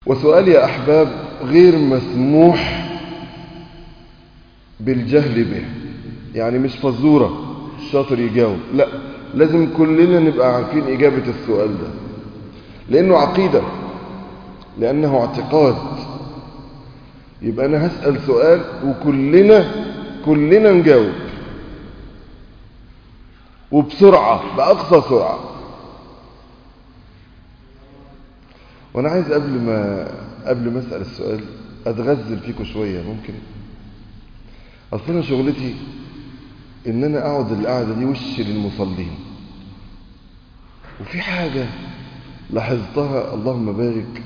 وسؤال يا أحباب غير مسموح بالجهل به يعني مش فزورة الشاطر يجاوب لا لازم كلنا نبقى عارفين إجابة السؤال ده لأنه عقيدة لأنه اعتقاد يبقى أنا هسأل سؤال وكلنا كلنا نجاوب وبسرعة بأقصى سرعة وأنا عايز قبل ما قبل ما أسأل السؤال أتغزل فيكم شوية ممكن أصل أنا شغلتي إن أنا أقعد القعدة دي وش للمصلين وفي حاجة لاحظتها اللهم بارك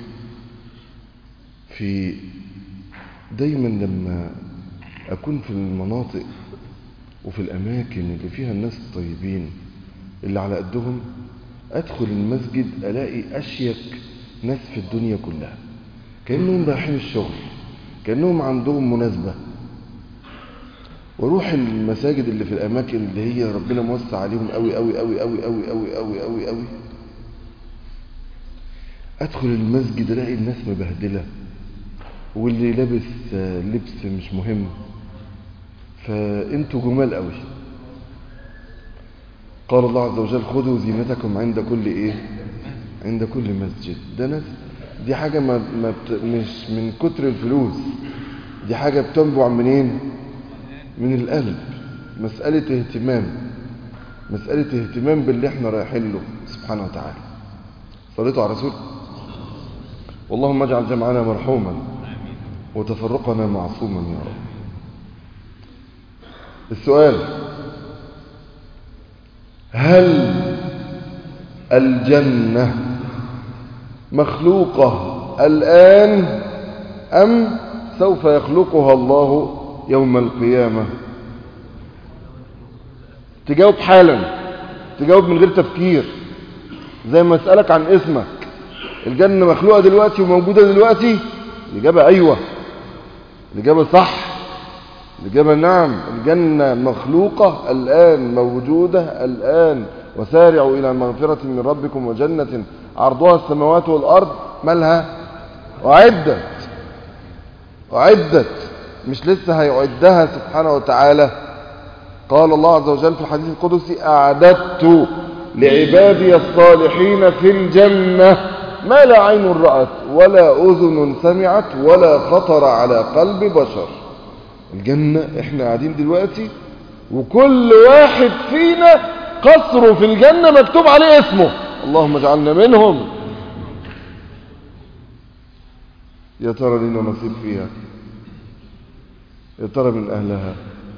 في دايما لما أكون في المناطق وفي الأماكن اللي فيها الناس الطيبين اللي على قدهم أدخل المسجد ألاقي أشيك ناس في الدنيا كلها كأنهم رايحين الشغل كأنهم عندهم مناسبة واروح المساجد اللي في الاماكن اللي هي ربنا موسع عليهم قوي قوي قوي قوي قوي قوي قوي قوي قوي ادخل المسجد الاقي الناس مبهدله واللي لابس لبس مش مهم فانتوا جمال قوي قال الله عز وجل خذوا زينتكم عند كل ايه عند كل مسجد ده ناس دي حاجه ما, ما مش من كتر الفلوس دي حاجه بتنبع منين من القلب مسألة اهتمام مسألة اهتمام باللي احنا رايحين له سبحانه وتعالى صليتوا على رسول اللهم اجعل جمعنا مرحوما وتفرقنا معصوما يا رب السؤال هل الجنة مخلوقة الآن أم سوف يخلقها الله يوم القيامة تجاوب حالا تجاوب من غير تفكير زي ما اسألك عن اسمك الجنة مخلوقة دلوقتي وموجودة دلوقتي الإجابة أيوة الإجابة صح الإجابة نعم الجنة مخلوقة الآن موجودة الآن وسارعوا إلى مغفرة من ربكم وجنة عرضها السماوات والأرض مالها أعدت أعدت مش لسه هيعدها سبحانه وتعالى قال الله عز وجل في الحديث القدسي أعددت لعبادي الصالحين في الجنة ما لا عين رأت ولا أذن سمعت ولا خطر على قلب بشر الجنة احنا قاعدين دلوقتي وكل واحد فينا قصره في الجنة مكتوب عليه اسمه اللهم اجعلنا منهم يا ترى لنا نصيب فيها يا ترى من أهلها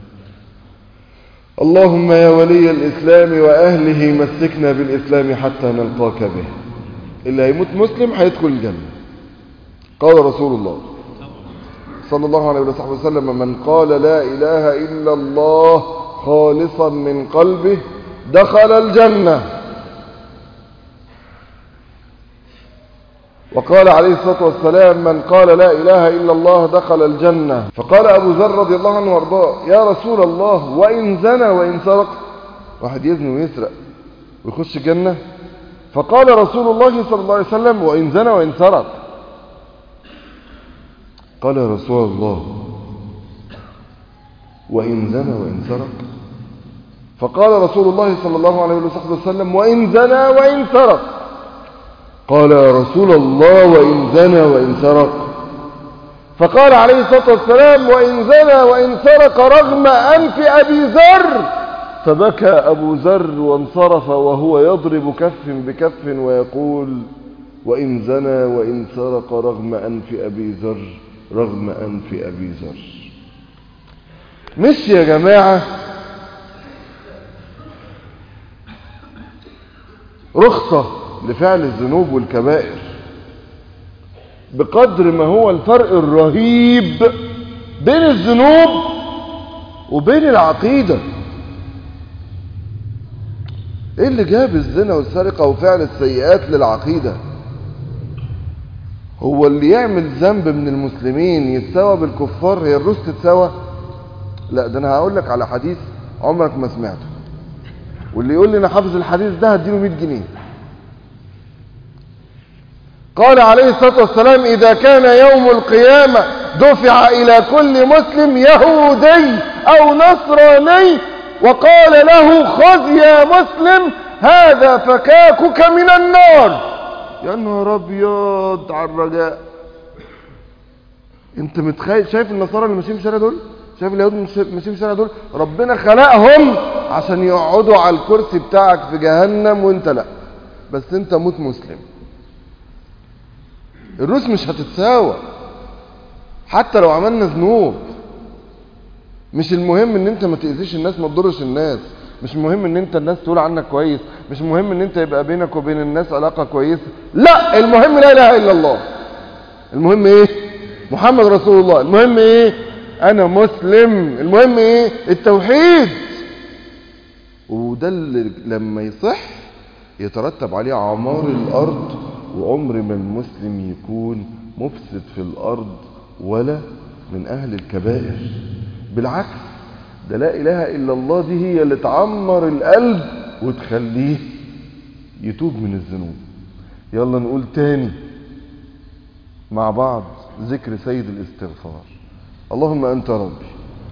اللهم يا ولي الإسلام وأهله مسكنا بالإسلام حتى نلقاك به اللي هيموت مسلم هيدخل الجنة قال رسول الله صلى الله عليه وسلم من قال لا إله إلا الله خالصا من قلبه دخل الجنة وقال عليه الصلاة والسلام من قال لا إله إلا الله دخل الجنة فقال أبو ذر رضي الله عنه وارضاه يا رسول الله وإن زنى وإن سرق واحد يزني ويسرق ويخش الجنة فقال رسول الله صلى الله عليه وسلم وإن زنى وإن سرق قال يا رسول الله وإن زنى وإن سرق فقال رسول الله صلى الله عليه وسلم وإن زنى وإن سرق قال يا رسول الله وإن زنى وإن سرق فقال عليه الصلاة والسلام وإن زنى وإن سرق رغم أنف أبي ذر فبكى أبو ذر وانصرف وهو يضرب كف بكف ويقول وإن زنى وإن سرق رغم أنف أبي ذر رغم أنف أبي ذر مش يا جماعة رخصة لفعل الذنوب والكبائر بقدر ما هو الفرق الرهيب بين الذنوب وبين العقيدة ايه اللي جاب الزنا والسرقة وفعل السيئات للعقيدة هو اللي يعمل ذنب من المسلمين يتساوى بالكفار هي الروس تتساوى لا ده انا هقول لك على حديث عمرك ما سمعته واللي يقول لي انا حافظ الحديث ده هديله 100 جنيه قال عليه الصلاة والسلام إذا كان يوم القيامة دفع إلى كل مسلم يهودي أو نصراني وقال له خذ يا مسلم هذا فكاكك من النار يا نهار ابيض على الرجاء انت متخيل شايف النصارى اللي ماشيين في الشارع دول شايف اليهود اللي ماشيين في الشارع دول ربنا خلقهم عشان يقعدوا على الكرسي بتاعك في جهنم وانت لا بس انت موت مسلم الروس مش هتتساوى حتى لو عملنا ذنوب مش المهم ان انت ما تأذيش الناس ما تضرش الناس مش مهم ان انت الناس تقول عنك كويس مش مهم ان انت يبقى بينك وبين الناس علاقة كويسة لا المهم لا اله الا الله المهم ايه محمد رسول الله المهم ايه انا مسلم المهم ايه التوحيد وده اللي لما يصح يترتب عليه عمار الارض وعمر ما المسلم يكون مفسد في الارض ولا من اهل الكبائر بالعكس ده لا اله الا الله دي هي اللي تعمر القلب وتخليه يتوب من الذنوب يلا نقول تاني مع بعض ذكر سيد الاستغفار اللهم انت ربي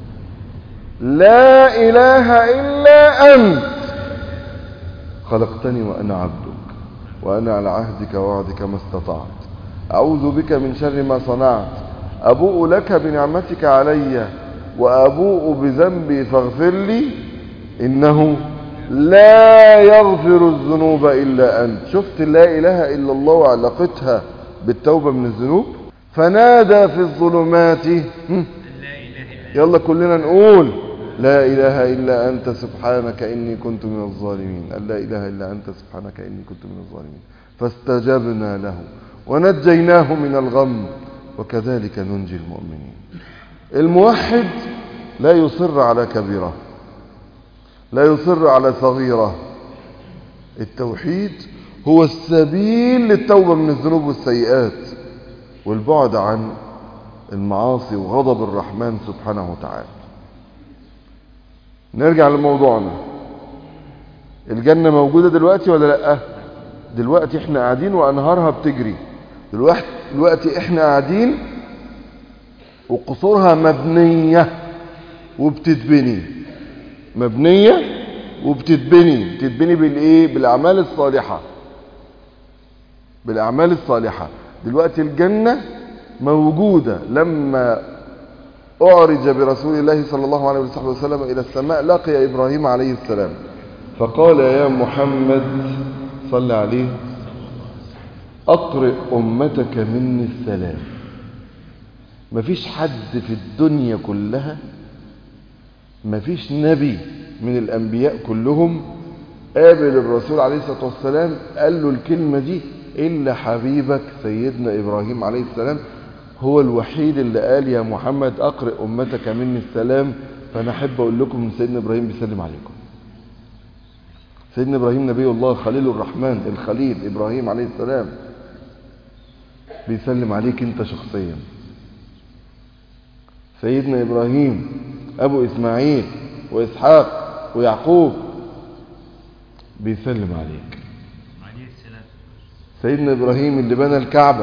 لا اله الا انت خلقتني وانا عبدك وانا على عهدك ووعدك ما استطعت اعوذ بك من شر ما صنعت ابوء لك بنعمتك علي وابوء بذنبي فاغفر لي انه لا يغفر الذنوب الا انت شفت لا اله الا الله وعلاقتها بالتوبه من الذنوب فنادى في الظلمات يلا كلنا نقول لا إله إلا أنت سبحانك إني كنت من الظالمين لا إله إلا أنت سبحانك إني كنت من الظالمين فاستجبنا له ونجيناه من الغم وكذلك ننجي المؤمنين الموحد لا يصر على كبيرة لا يصر على صغيرة التوحيد هو السبيل للتوبة من الذنوب والسيئات والبعد عن المعاصي وغضب الرحمن سبحانه وتعالى نرجع لموضوعنا الجنة موجودة دلوقتي ولا لأ دلوقتي احنا قاعدين وأنهارها بتجري دلوقتي, دلوقتي احنا قاعدين وقصورها مبنية وبتتبني مبنية وبتتبني بتتبني بالايه بالاعمال الصالحة بالاعمال الصالحة دلوقتي الجنة موجودة لما أعرج برسول الله صلى الله عليه وسلم إلى السماء لقي إبراهيم عليه السلام فقال يا محمد صل عليه أقرئ أمتك مني السلام مفيش حد في الدنيا كلها مفيش نبي من الأنبياء كلهم قابل الرسول عليه الصلاة والسلام قال له الكلمة دي إلا حبيبك سيدنا إبراهيم عليه السلام هو الوحيد اللي قال يا محمد أقرئ أمتك مني السلام فأنا أحب أقول لكم من سيدنا إبراهيم بيسلم عليكم سيدنا إبراهيم نبي الله خليل الرحمن الخليل إبراهيم عليه السلام بيسلم عليك أنت شخصيا سيدنا إبراهيم أبو إسماعيل وإسحاق ويعقوب بيسلم عليك سيدنا إبراهيم اللي بنى الكعبة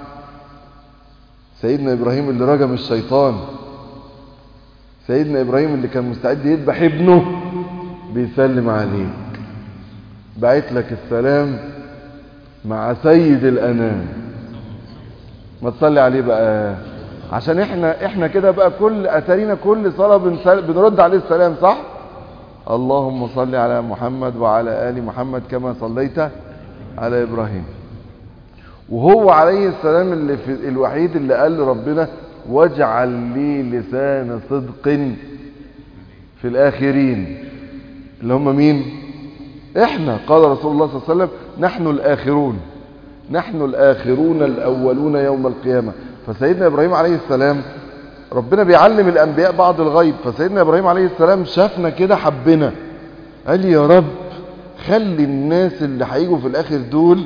سيدنا إبراهيم اللي رجم الشيطان سيدنا إبراهيم اللي كان مستعد يذبح ابنه بيسلم عليك بعت لك السلام مع سيد الأنام ما تصلي عليه بقى عشان احنا احنا كده بقى كل اتارينا كل صلاه بنسل... بنرد عليه السلام صح اللهم صل على محمد وعلى ال محمد كما صليت على ابراهيم وهو عليه السلام اللي في الوحيد اللي قال لربنا واجعل لي لسان صدق في الاخرين اللي هم مين احنا قال رسول الله صلى الله عليه وسلم نحن الاخرون نحن الاخرون الاولون يوم القيامه فسيدنا ابراهيم عليه السلام ربنا بيعلم الانبياء بعض الغيب فسيدنا ابراهيم عليه السلام شافنا كده حبنا قال يا رب خلي الناس اللي هيجوا في الاخر دول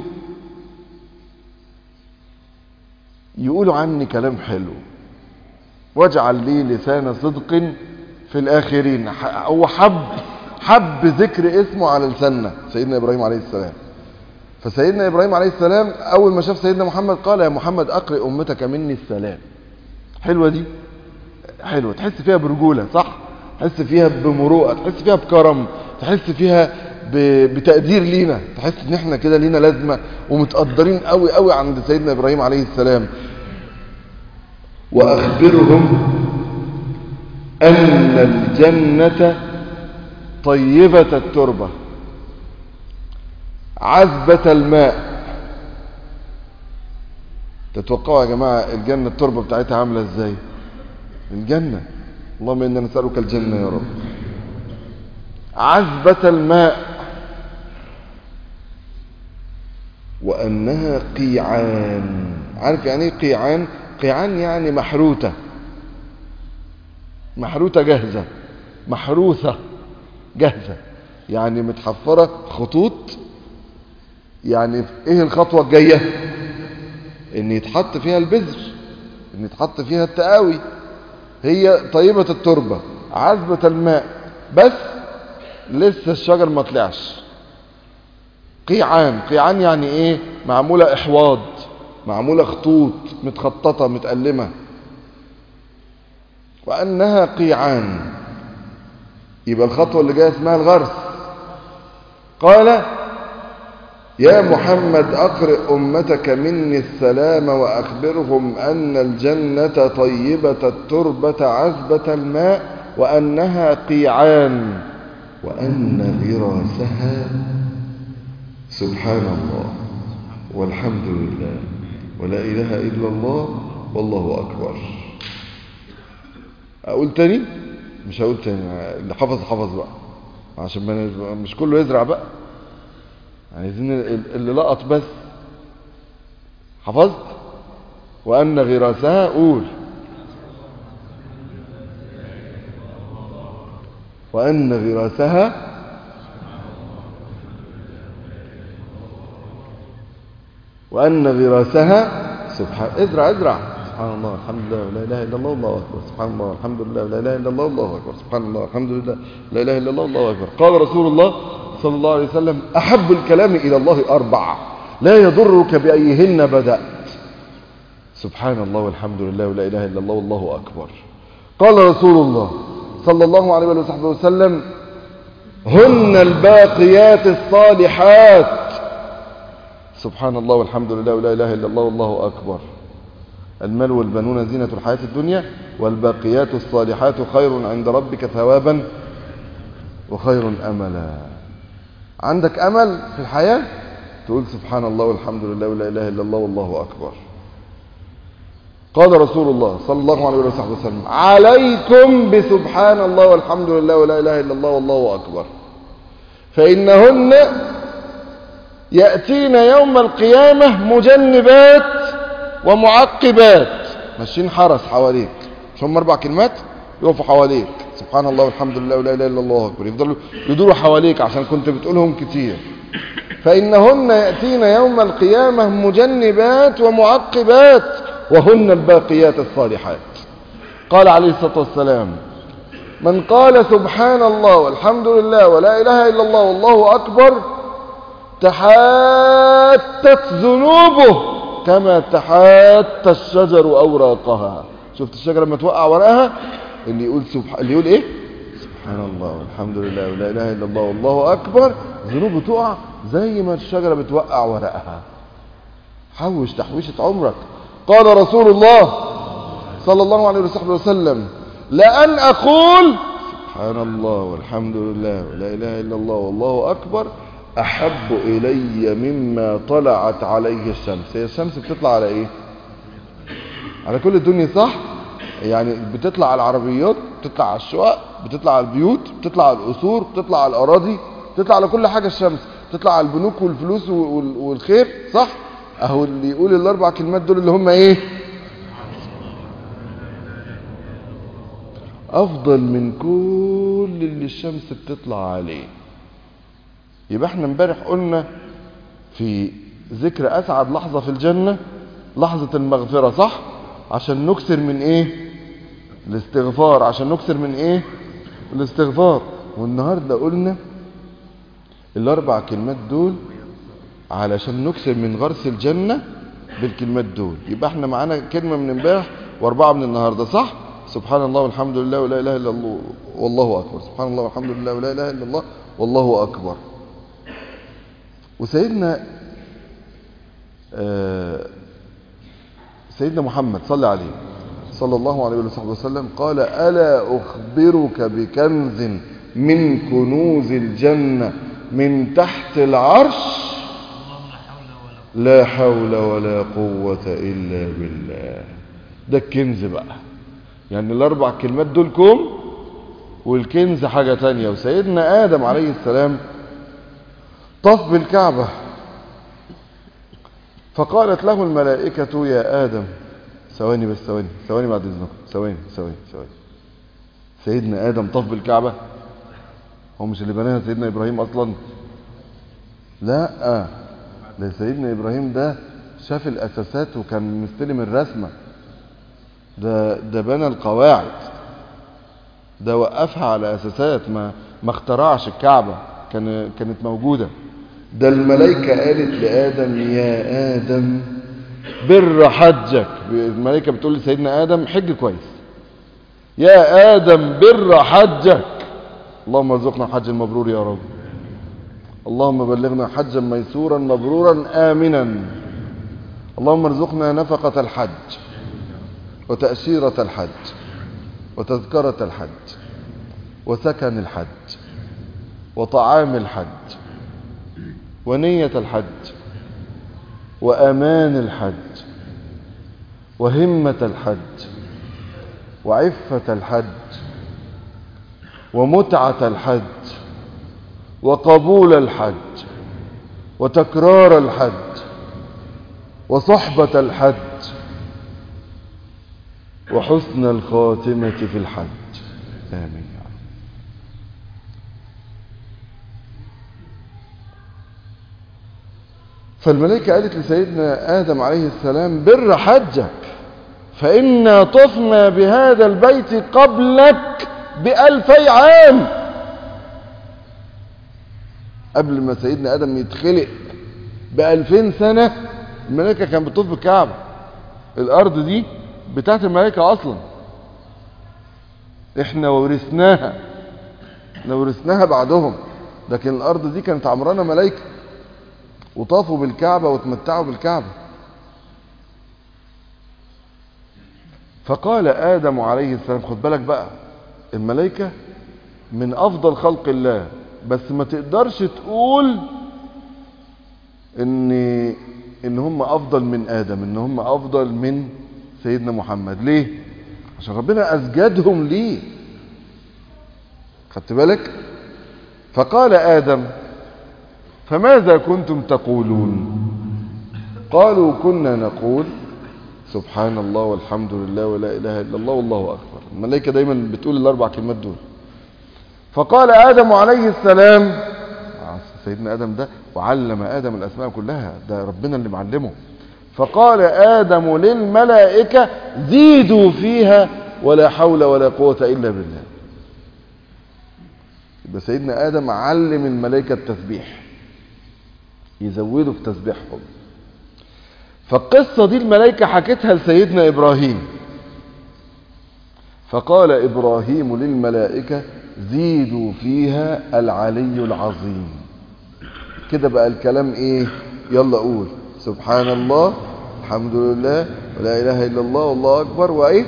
يقولوا عني كلام حلو واجعل لي لسان صدق في الاخرين هو حب حب ذكر اسمه على لساننا سيدنا ابراهيم عليه السلام فسيدنا إبراهيم عليه السلام أول ما شاف سيدنا محمد قال يا محمد أقرئ أمتك مني السلام حلوة دي حلوة تحس فيها برجولة صح تحس فيها بمروءة تحس فيها بكرم تحس فيها ب- بتقدير لينا تحس ان احنا كده لينا لازمة ومتقدرين قوي قوي عند سيدنا إبراهيم عليه السلام وأخبرهم أن الجنة طيبة التربة عذبة الماء تتوقعوا يا جماعة الجنة التربة بتاعتها عاملة ازاي الجنة اللهم إنا نسألك الجنة يا رب عذبة الماء وأنها قيعان عارف يعني ايه قيعان قيعان يعني محروتة محروتة جاهزة محروثة جاهزة يعني متحفرة خطوط يعني ايه الخطوة الجاية ان يتحط فيها البذر ان يتحط فيها التقاوي هي طيبة التربة عذبة الماء بس لسه الشجر ما طلعش قيعان قيعان يعني ايه معمولة احواض معمولة خطوط متخططة متألمة وأنها قيعان يبقى الخطوة اللي جاية اسمها الغرس قال يا محمد أقرئ أمتك مني السلام وأخبرهم أن الجنة طيبة التربة عذبة الماء وأنها قيعان وأن غراسها سبحان الله والحمد لله ولا إله إلا الله والله أكبر أقول تاني مش هقول تاني اللي حفظ حفظ بقى عشان ما مش كله يزرع بقى عايزين اللي لقط بس حفظت وأن غراسها قول وأن غراسها وأن غراسها سبحان ازرع ازرع سبحان الله الحمد لله ولا إله إلا الله والله أكبر سبحان الله الحمد لله ولا إله إلا الله والله أكبر سبحان الله الحمد لله لا إله إلا الله والله أكبر قال رسول الله صلى الله عليه وسلم أحب الكلام إلى الله أربع لا يضرك بأيهن بدأت سبحان الله والحمد لله ولا إله إلا الله والله أكبر قال رسول الله صلى الله عليه وصحبه وسلم هن الباقيات الصالحات سبحان الله والحمد لله ولا إله إلا الله والله أكبر المال والبنون زينة الحياة الدنيا والباقيات الصالحات خير عند ربك ثوابا وخير أملا عندك أمل في الحياة تقول سبحان الله والحمد لله ولا إله إلا الله والله أكبر قال رسول الله صلى الله عليه وسلم عليكم بسبحان الله والحمد لله ولا إله إلا الله والله أكبر فإنهن يأتين يوم القيامة مجنبات ومعقبات ماشيين حرس حواليك مش هم أربع كلمات يقفوا حواليك سبحان الله والحمد لله ولا إله إلا الله أكبر يفضلوا يدوروا حواليك عشان كنت بتقولهم كتير فإنهن يأتين يوم القيامة مجنبات ومعقبات وهن الباقيات الصالحات قال عليه الصلاة والسلام من قال سبحان الله والحمد لله ولا إله إلا الله والله أكبر تحاتت ذنوبه كما تحات الشجر أوراقها شفت الشجرة لما توقع ورقها اللي يقول سبح... اللي يقول ايه سبحان الله والحمد لله ولا اله الا الله والله اكبر ذنوبه تقع زي ما الشجرة بتوقع ورقها حوش تحويشة عمرك قال رسول الله صلى الله عليه وصحبه وسلم لأن أقول سبحان الله والحمد لله ولا إله إلا الله والله أكبر أحب إلي مما طلعت عليه الشمس هي الشمس بتطلع على إيه على كل الدنيا صح يعني بتطلع على العربيات بتطلع على الشقق بتطلع على البيوت بتطلع على القصور بتطلع على الأراضي بتطلع على كل حاجة الشمس بتطلع على البنوك والفلوس وال- والخير صح اهو اللي يقول الاربع كلمات دول اللي هم ايه افضل من كل اللي الشمس بتطلع عليه يبقى احنا امبارح قلنا في ذكر اسعد لحظة في الجنة لحظة المغفرة صح عشان نكسر من ايه الاستغفار عشان نكسر من ايه الاستغفار والنهاردة قلنا الاربع كلمات دول علشان نكسب من غرس الجنة بالكلمات دول يبقى احنا معانا كلمة من امبارح واربعة من النهاردة صح سبحان الله والحمد لله ولا اله الا الله والله اكبر سبحان الله والحمد لله ولا اله الا الله والله اكبر وسيدنا آه سيدنا محمد صلى عليه صلى الله عليه وصحبه وسلم قال ألا أخبرك بكنز من كنوز الجنة من تحت العرش لا حول ولا قوة إلا بالله ده الكنز بقى يعني الأربع كلمات دول كوم والكنز حاجة تانية وسيدنا آدم عليه السلام طف بالكعبة فقالت له الملائكة يا آدم ثواني بس ثواني ثواني بعد إذنكم ثواني ثواني ثواني سيدنا آدم طف بالكعبة هو مش اللي بناها سيدنا إبراهيم أصلا لا ده سيدنا إبراهيم ده شاف الأساسات وكان مستلم الرسمة ده ده بنى القواعد ده وقفها على أساسات ما ما اخترعش الكعبة كان كانت موجودة ده الملائكة قالت لآدم يا آدم بر حجك الملائكة بتقول لسيدنا آدم حج كويس يا آدم بر حجك اللهم ارزقنا الحج المبرور يا رب اللهم بلغنا حجا ميسورا مبرورا آمنا اللهم ارزقنا نفقة الحج وتأشيرة الحج وتذكرة الحج وسكن الحج وطعام الحج ونية الحج وأمان الحج وهمة الحج وعفة الحج ومتعة الحج وقبول الحج وتكرار الحج وصحبة الحج وحسن الخاتمة في الحج آمين يا رب فالملائكة قالت لسيدنا آدم عليه السلام بر حجك فإنا طفنا بهذا البيت قبلك بألفي عام قبل ما سيدنا آدم يتخلق بألفين سنة الملائكة كان بتطوف بالكعبة الأرض دي بتاعت الملائكة أصلا احنا ورثناها احنا ورثناها بعدهم لكن الأرض دي كانت عمرانة ملائكة وطافوا بالكعبة وتمتعوا بالكعبة فقال آدم عليه السلام خد بالك بقى الملائكة من أفضل خلق الله بس ما تقدرش تقول ان ان هم افضل من ادم ان هم افضل من سيدنا محمد ليه عشان ربنا اسجدهم ليه خدت بالك فقال ادم فماذا كنتم تقولون قالوا كنا نقول سبحان الله والحمد لله ولا اله الا الله والله اكبر الملائكه دايما بتقول الاربع كلمات دول فقال آدم عليه السلام سيدنا آدم ده وعلم آدم الأسماء كلها ده ربنا اللي معلمه فقال آدم للملائكة زيدوا فيها ولا حول ولا قوة إلا بالله يبقى سيدنا آدم علم الملائكة التسبيح يزودوا في تسبيحهم فالقصة دي الملائكة حكتها لسيدنا إبراهيم فقال إبراهيم للملائكة زيدوا فيها العلي العظيم كده بقى الكلام ايه يلا قول سبحان الله الحمد لله ولا اله الا الله والله اكبر وايه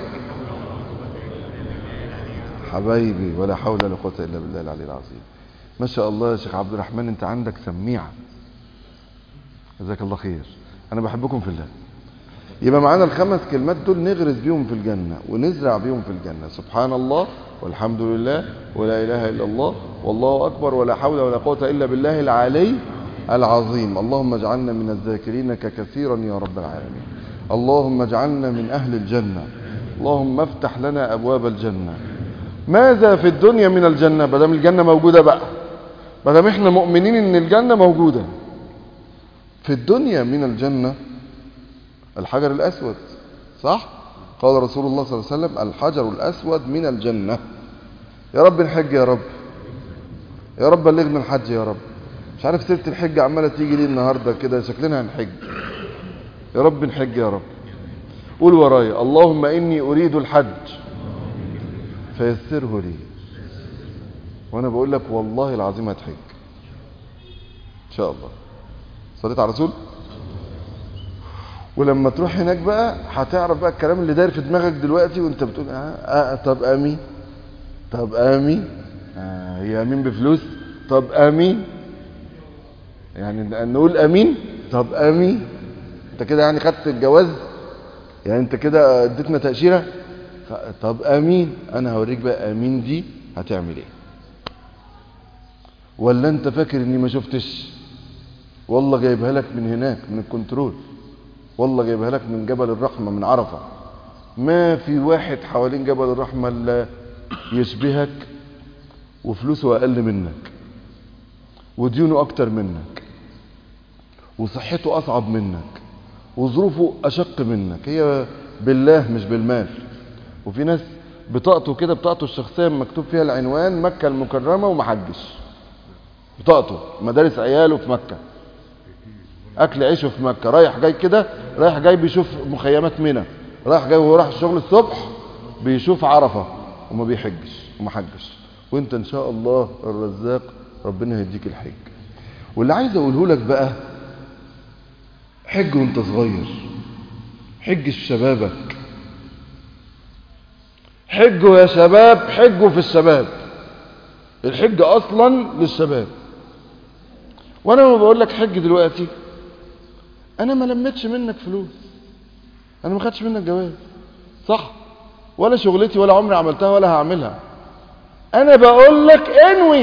حبايبي ولا حول ولا قوه الا بالله العلي العظيم ما شاء الله يا شيخ عبد الرحمن انت عندك سميعه جزاك الله خير انا بحبكم في الله يبقى معانا الخمس كلمات دول نغرس بيهم في الجنة ونزرع بيهم في الجنة سبحان الله والحمد لله ولا إله إلا الله والله أكبر ولا حول ولا قوة إلا بالله العلي العظيم اللهم اجعلنا من الذاكرينك كثيرا يا رب العالمين اللهم اجعلنا من أهل الجنة اللهم افتح لنا أبواب الجنة ماذا في الدنيا من الجنة بدم الجنة موجودة بقى بدم احنا مؤمنين ان الجنة موجودة في الدنيا من الجنة الحجر الأسود صح قال رسول الله صلى الله عليه وسلم الحجر الأسود من الجنة يا رب نحج يا رب يا رب بلغنا الحج يا رب مش عارف سيره الحج عماله تيجي ليه النهارده كده شكلنا هنحج يا رب نحج يا رب قول ورايا اللهم اني اريد الحج فيسره لي وانا بقول لك والله العظيم هتحج ان شاء الله صليت على رسول ولما تروح هناك بقى هتعرف بقى الكلام اللي داير في دماغك دلوقتي وانت بتقول اه, آه طب امين طب امين آه هي امين بفلوس طب امين يعني نقول امين طب امين انت كده يعني خدت الجواز يعني انت كده اديتنا تاشيره طب امين انا هوريك بقى امين دي هتعمل ايه ولا انت فاكر اني ما شفتش والله جايبها لك من هناك من الكنترول والله جايبها لك من جبل الرحمة من عرفة ما في واحد حوالين جبل الرحمة الا يشبهك وفلوسه اقل منك وديونه اكتر منك وصحته اصعب منك وظروفه اشق منك هي بالله مش بالمال وفي ناس بطاقته كده بطاقته الشخصية مكتوب فيها العنوان مكة المكرمة ومحجش بطاقته مدارس عياله في مكة اكل عيشه في مكة رايح جاي كده رايح جاي بيشوف مخيمات منى رايح جاي وهو راح الشغل الصبح بيشوف عرفة وما بيحجش وما حجش وانت ان شاء الله الرزاق ربنا يهديك الحج واللي عايز اقوله لك بقى حج وانت صغير حج في شبابك حجوا يا شباب حجوا في الشباب الحج اصلا للشباب وانا لما بقول لك حج دلوقتي انا ما لمتش منك فلوس انا ما خدتش منك جواز صح ولا شغلتي ولا عمري عملتها ولا هعملها انا بقول لك انوي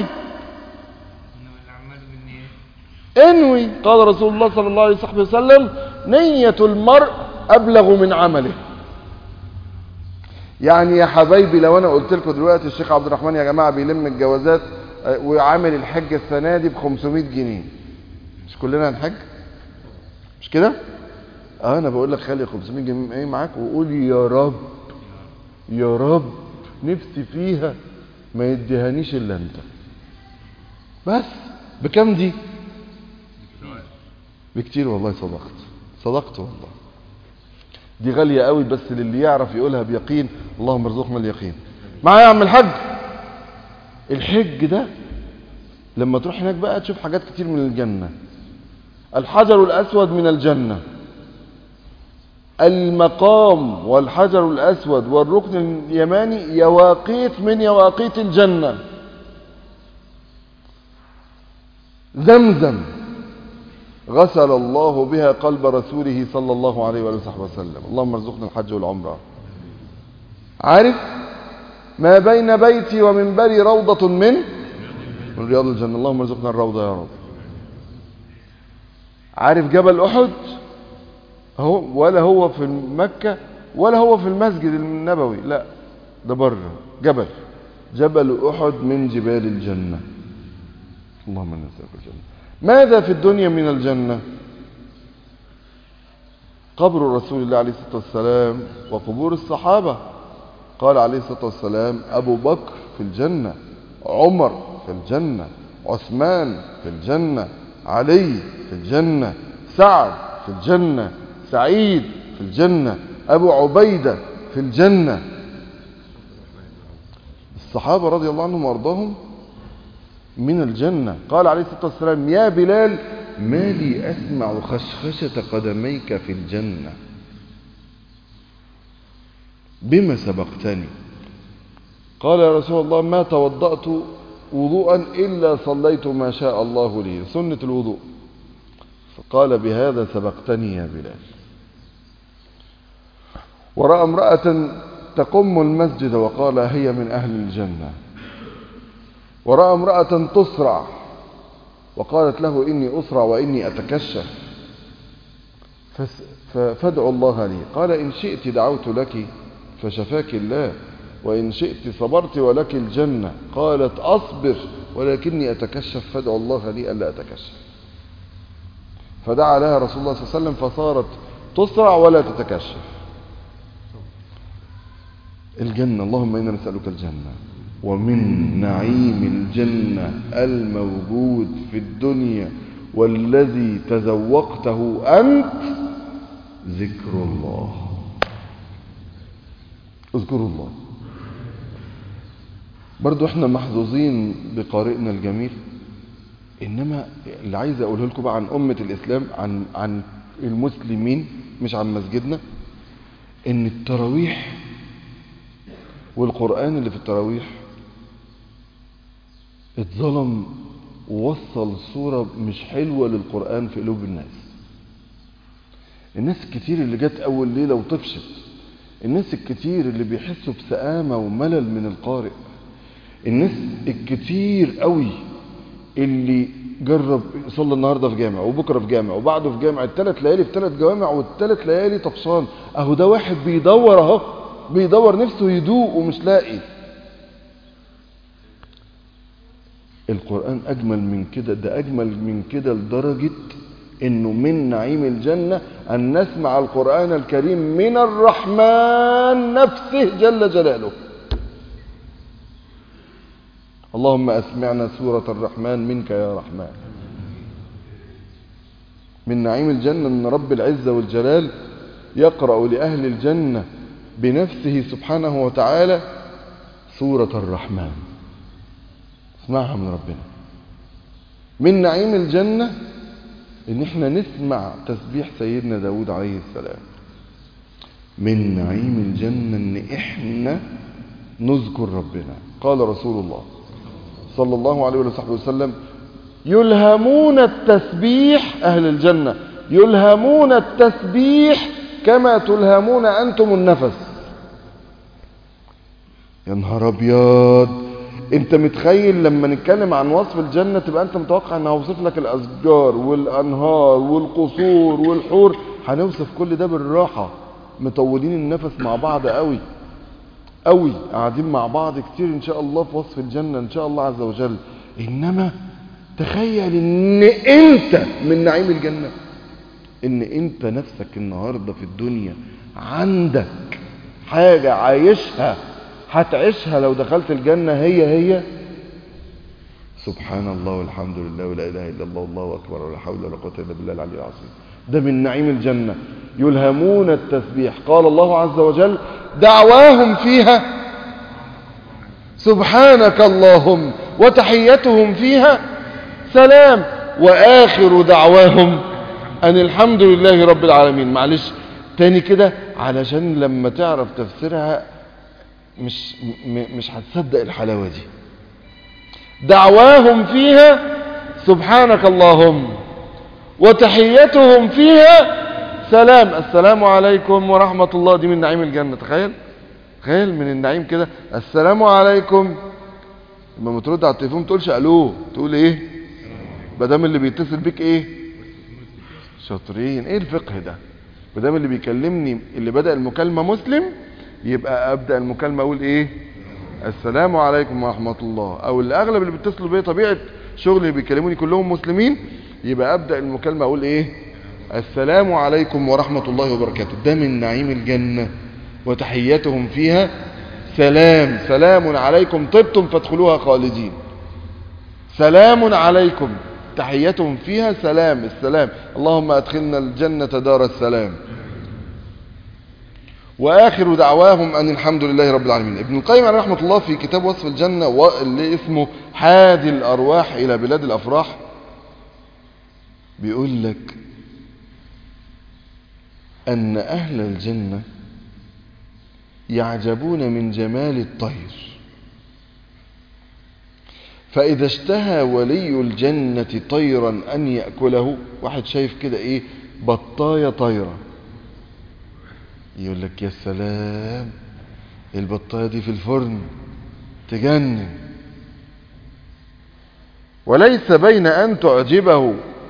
انوي قال رسول الله صلى الله عليه وسلم نية المرء ابلغ من عمله يعني يا حبايبي لو انا قلت لكم دلوقتي الشيخ عبد الرحمن يا جماعه بيلم الجوازات وعامل الحج السنه دي ب 500 جنيه مش كلنا هنحج مش كده اه انا بقول لك خلي 500 جنيه ايه معاك وقول يا رب يا رب نفسي فيها ما يديهانيش الا انت بس بكم دي بكتير والله صدقت صدقت والله دي غالية قوي بس للي يعرف يقولها بيقين اللهم ارزقنا اليقين معايا يا عم الحج الحج ده لما تروح هناك بقى تشوف حاجات كتير من الجنة الحجر الأسود من الجنة المقام والحجر الأسود والركن اليماني يواقيت من يواقيت الجنة زمزم غسل الله بها قلب رسوله صلى الله عليه وآله وصحبه وسلم اللهم ارزقنا الحج والعمرة عارف ما بين بيتي ومنبري روضة من من رياض الجنة اللهم ارزقنا الروضة يا رب عارف جبل أحد هو ولا هو في مكة ولا هو في المسجد النبوي لا ده بره جبل جبل أحد من جبال الجنة اللهم نسألك الجنة ماذا في الدنيا من الجنة قبر رسول الله عليه الصلاة والسلام وقبور الصحابة قال عليه الصلاة والسلام أبو بكر في الجنة عمر في الجنة عثمان في الجنة علي في الجنة سعد في الجنة سعيد في الجنة أبو عبيدة في الجنة الصحابة رضي الله عنهم وارضاهم من الجنة قال عليه الصلاة والسلام يا بلال ما لي أسمع خشخشة قدميك في الجنة بما سبقتني قال يا رسول الله ما توضأت وضوءا إلا صليت ما شاء الله لي سنة الوضوء فقال بهذا سبقتني يا بلال ورأى امرأة تقم المسجد وقال هي من أهل الجنة ورأى امرأة تصرع وقالت له إني أسرع وإني أتكشف فادعوا الله لي قال إن شئت دعوت لك فشفاك الله وإن شئت صبرت ولك الجنة قالت أصبر ولكني أتكشف فادعوا الله لي ألا أتكشف فدعا لها رسول الله صلى الله عليه وسلم فصارت تسرع ولا تتكشف الجنة اللهم إنا نسألك الجنة ومن نعيم الجنة الموجود في الدنيا والذي تذوقته أنت ذكر الله اذكر الله برضو احنا محظوظين بقارئنا الجميل انما اللي عايز اقوله لكم بقى عن امة الاسلام عن عن المسلمين مش عن مسجدنا ان التراويح والقرآن اللي في التراويح اتظلم ووصل صورة مش حلوة للقرآن في قلوب الناس الناس الكتير اللي جت أول ليلة وطفشت الناس الكتير اللي بيحسوا بسآمة وملل من القارئ الناس الكتير قوي اللي جرب صلى النهاردة في جامع وبكرة في جامع وبعده في جامع الثلاث ليالي في ثلاث جوامع والثلاث ليالي طفشان اهو ده واحد بيدور اهو بيدور نفسه يدوق ومش لاقي القرآن أجمل من كده ده أجمل من كده لدرجة إنه من نعيم الجنة أن نسمع القرآن الكريم من الرحمن نفسه جل جلاله اللهم أسمعنا سورة الرحمن منك يا رحمن من نعيم الجنة أن رب العزة والجلال يقرأ لأهل الجنة بنفسه سبحانه وتعالى سورة الرحمن اسمعها من ربنا من نعيم الجنة ان احنا نسمع تسبيح سيدنا داود عليه السلام من نعيم الجنة ان احنا نذكر ربنا قال رسول الله صلى الله عليه وصحبه وسلم يلهمون التسبيح اهل الجنة يلهمون التسبيح كما تلهمون انتم النفس يا نهار ابيض انت متخيل لما نتكلم عن وصف الجنة تبقى انت متوقع ان هوصف لك الاشجار والانهار والقصور والحور هنوصف كل ده بالراحة مطولين النفس مع بعض قوي قوي قاعدين مع بعض كتير ان شاء الله في وصف الجنة ان شاء الله عز وجل انما تخيل ان انت من نعيم الجنة ان انت نفسك النهاردة في الدنيا عندك حاجة عايشها هتعيشها لو دخلت الجنة هي هي سبحان الله والحمد لله ولا إله إلا الله والله أكبر ولا حول ولا قوة إلا بالله العلي العظيم ده من نعيم الجنة يلهمون التسبيح قال الله عز وجل دعواهم فيها سبحانك اللهم وتحيتهم فيها سلام وآخر دعواهم أن الحمد لله رب العالمين معلش تاني كده علشان لما تعرف تفسيرها مش مش هتصدق الحلاوة دي دعواهم فيها سبحانك اللهم وتحيتهم فيها سلام السلام عليكم ورحمة الله دي من نعيم الجنة تخيل تخيل من النعيم كده السلام عليكم لما ترد على التليفون تقولش الو تقول ايه بدام اللي بيتصل بيك ايه شاطرين ايه الفقه ده بدام اللي بيكلمني اللي بدأ المكالمة مسلم يبقى ابدا المكالمه اقول ايه السلام عليكم ورحمه الله او الاغلب اللي بيتصلوا بيا طبيعه شغلي بيكلموني كلهم مسلمين يبقى ابدا المكالمه اقول ايه السلام عليكم ورحمه الله وبركاته ده من نعيم الجنه وتحيتهم فيها سلام سلام عليكم طبتم فادخلوها خالدين سلام عليكم تحيتهم فيها سلام السلام اللهم ادخلنا الجنه دار السلام وآخر دعواهم أن الحمد لله رب العالمين ابن القيم عليه رحمة الله في كتاب وصف الجنة اللي اسمه حادي الأرواح إلى بلاد الأفراح بيقول لك أن أهل الجنة يعجبون من جمال الطير فإذا اشتهى ولي الجنة طيرا أن يأكله واحد شايف كده إيه بطاية طيرة يقول لك يا سلام البطاية دي في الفرن تجنن وليس بين أن تعجبه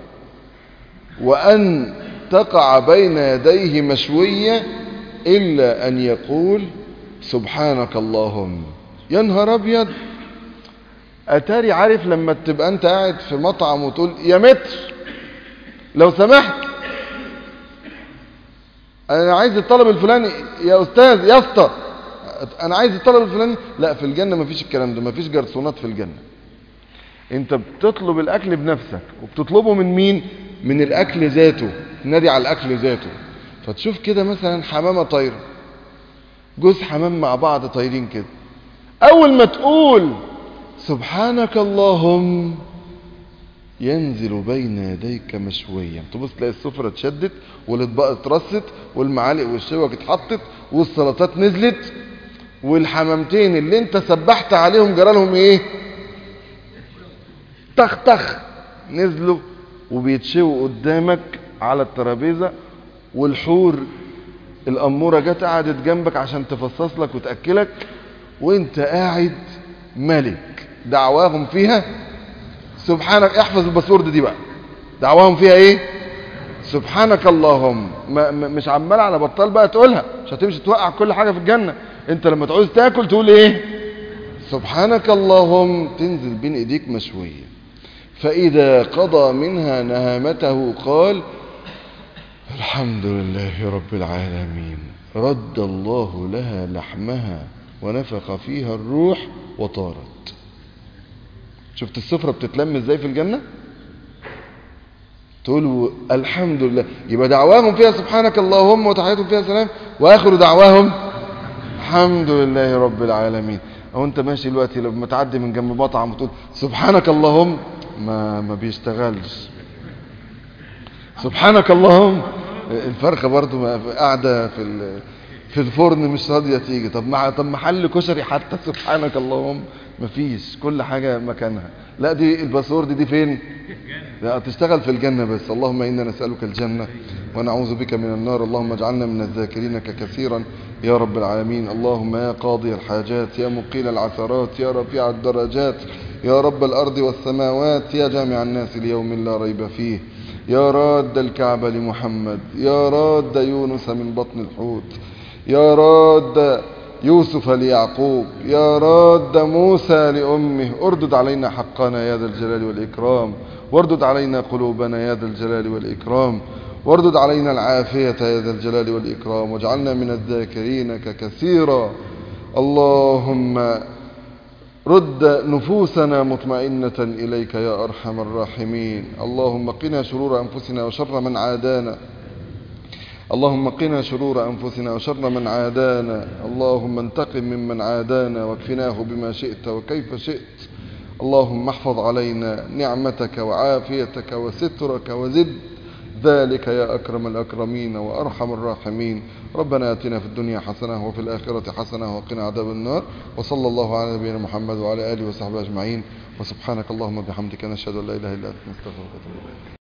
وأن تقع بين يديه مشوية إلا أن يقول سبحانك اللهم يا نهار أبيض أتاري عارف لما تبقى أنت قاعد في مطعم وتقول يا متر لو سمحت انا عايز الطلب الفلاني يا استاذ يا اسطى انا عايز الطلب الفلاني لا في الجنة مفيش الكلام ده مفيش جرسونات في الجنة انت بتطلب الاكل بنفسك وبتطلبه من مين من الاكل ذاته تنادي على الاكل ذاته فتشوف كده مثلا حمامة طايرة جوز حمام مع بعض طايرين كده اول ما تقول سبحانك اللهم ينزل بين يديك مشويا تبص تلاقي السفرة اتشدت والاطباق اترصت والمعالق والشوك اتحطت والسلطات نزلت والحمامتين اللي انت سبحت عليهم جرالهم ايه تخ تخ نزلوا وبيتشووا قدامك على الترابيزة والحور الأمورة جت قعدت جنبك عشان تفصص لك وتأكلك وانت قاعد ملك دعواهم فيها سبحانك احفظ الباسورد دي بقى دعواهم فيها ايه سبحانك اللهم ما ما- مش عمال على بطال بقى تقولها مش هتمشي توقع كل حاجة في الجنة انت لما تعوز تاكل تقول ايه سبحانك اللهم تنزل بين ايديك مشوية فإذا قضى منها نهامته قال الحمد لله رب العالمين رد الله لها لحمها ونفخ فيها الروح وطارت شفت السفرة بتتلم ازاي في الجنة تقول الحمد لله يبقى دعواهم فيها سبحانك اللهم وتحياتهم فيها سلام واخر دعواهم الحمد لله رب العالمين او انت ماشي دلوقتي لما تعدي من جنب مطعم وتقول سبحانك اللهم ما ما بيشتغلش سبحانك اللهم الفرخه برضو ما- قاعده في ال- في الفرن مش راضيه تيجي طب مع طب محل كشري حتى سبحانك اللهم مفيش كل حاجه مكانها لا دي الباسورد دي فين لا تشتغل في الجنة بس اللهم إنا نسألك الجنة ونعوذ بك من النار اللهم اجعلنا من الذاكرينك كثيرا يا رب العالمين اللهم يا قاضي الحاجات يا مقيل العثرات يا رفيع الدرجات يا رب الأرض والسماوات يا جامع الناس ليوم لا ريب فيه يا راد الكعبة لمحمد يا راد يونس من بطن الحوت يا راد يوسف ليعقوب يا راد موسى لأمه اردد علينا حقنا يا ذا الجلال والإكرام واردد علينا قلوبنا يا ذا الجلال والإكرام واردد علينا العافية يا ذا الجلال والإكرام واجعلنا من الذاكرينك كثيرا اللهم رد نفوسنا مطمئنة إليك يا أرحم الراحمين اللهم قنا شرور أنفسنا وشر من عادانا اللهم قنا شرور أنفسنا وشر من عادانا اللهم انتقم ممن عادانا واكفناه بما شئت وكيف شئت اللهم احفظ علينا نعمتك وعافيتك وسترك وزد ذلك يا أكرم الأكرمين وأرحم الراحمين ربنا آتنا في الدنيا حسنة وفي الآخرة حسنة وقنا عذاب النار وصلى الله على نبينا محمد وعلى آله وصحبه أجمعين وسبحانك اللهم وبحمدك نشهد أن لا إله إلا أنت نستغفرك ونتوب إليك